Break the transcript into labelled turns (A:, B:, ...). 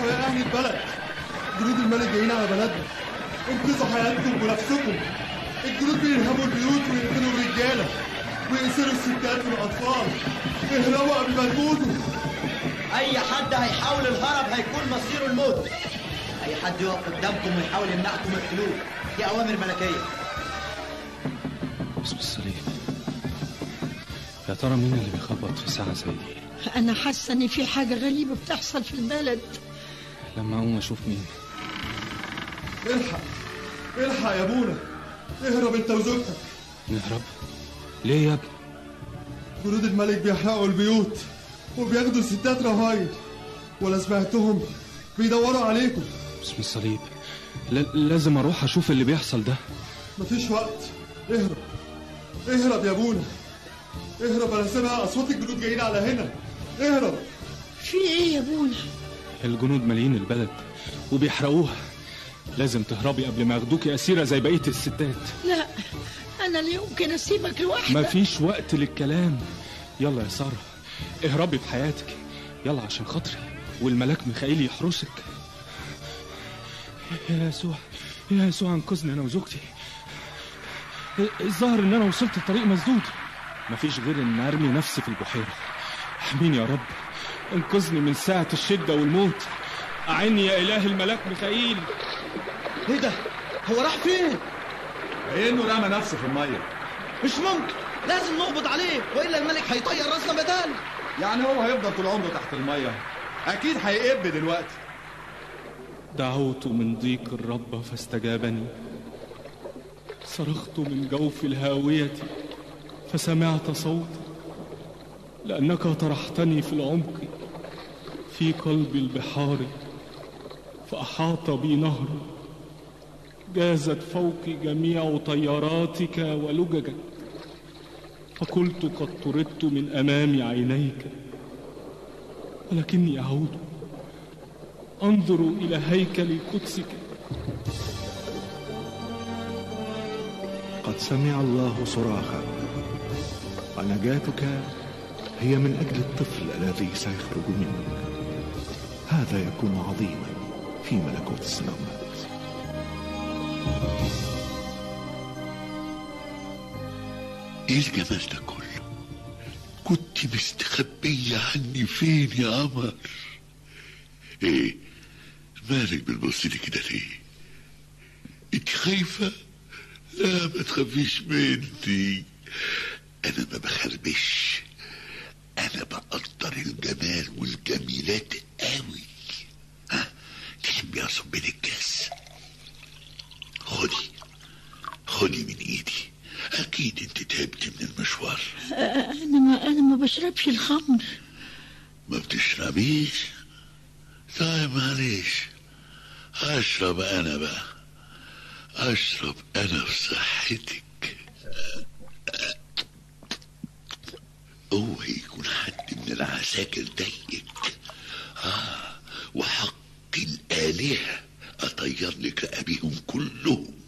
A: الحقوا يا اهل البلد جنود الملك جايين على بلدنا انقذوا حياتكم ونفسكم الجنود بيرهبوا البيوت ويقتلوا الرجاله ويقتلوا الستات والاطفال اهربوا قبل ما تموتوا
B: اي حد هيحاول الهرب هيكون مصيره الموت اي حد يقف قدامكم ويحاول يمنعكم اقتلوه دي اوامر ملكيه
C: باسم الصليب يا ترى مين اللي بيخبط في ساعة زي دي
D: أنا حاسة إن في حاجة غريبة بتحصل في البلد
C: لما أقوم أشوف مين
A: الحق الحق يا ابونا اهرب انت وزوجتك
C: نهرب ليه يا ابني
A: جنود الملك بيحرقوا البيوت وبياخدوا الستات رهاين ولا سمعتهم بيدوروا عليكم
C: باسم الصليب ل- لازم أروح أشوف اللي بيحصل ده
A: مفيش وقت اهرب اهرب يا ابونا اهرب انا سامع اصوات الجنود جايين على هنا اهرب
D: في إيه يا أبونا
C: الجنود مالين البلد وبيحرقوها لازم تهربي قبل ما ياخدوكي أسيرة زي بقية الستات
D: لا أنا لا يمكن أسيبك لوحدك
C: مفيش وقت للكلام يلا يا سارة اهربي بحياتك يلا عشان خاطري والملاك ميخائيل يحرسك يا يسوع يا يسوع انقذني انا وزوجتي الظاهر ان انا وصلت الطريق مسدود مفيش غير ان ارمي نفسي في البحيرة احميني يا رب انقذني من ساعة الشدة والموت أعني يا إله الملاك ميخائيل
B: ايه ده هو راح فين
A: انه رمى نفسه في الميه
B: مش ممكن لازم نقبض عليه والا الملك هيطير راسنا بداله
A: يعني هو هيفضل طول عمره تحت الميه اكيد هيقب دلوقتي
C: دعوت من ضيق الرب فاستجابني صرخت من جوف الهاوية فسمعت صوتي لأنك طرحتني في العمق في قلب البحار فأحاط بي نهر جازت فوقي جميع طياراتك ولججك فقلت قد طردت من أمام عينيك ولكني أعود انظر الى هيكل قدسك
E: قد سمع الله صراخك ونجاتك هي من أجل الطفل الذي سيخرج منك هذا يكون عظيما في ملكوت السماوات
F: ايه الجمال ده كله كنت مستخبية عني فين يا قمر ايه مالك بتبص لي كده ليه انت خايفة لا ما تخافيش مني انا ما بخربش انا بقدر الجمال والجميلات قوي ها تحبي اصب لك كاس خدي خدي من ايدي اكيد انت تعبت من المشوار
D: أنا ما أنا ما بشربش الخمر
F: ما بتشربيش طيب معلش اشرب انا بقى اشرب انا في صحتك اوعي يكون حد من العساكر ضايقك اه وحق الالهه اطير لك ابيهم كلهم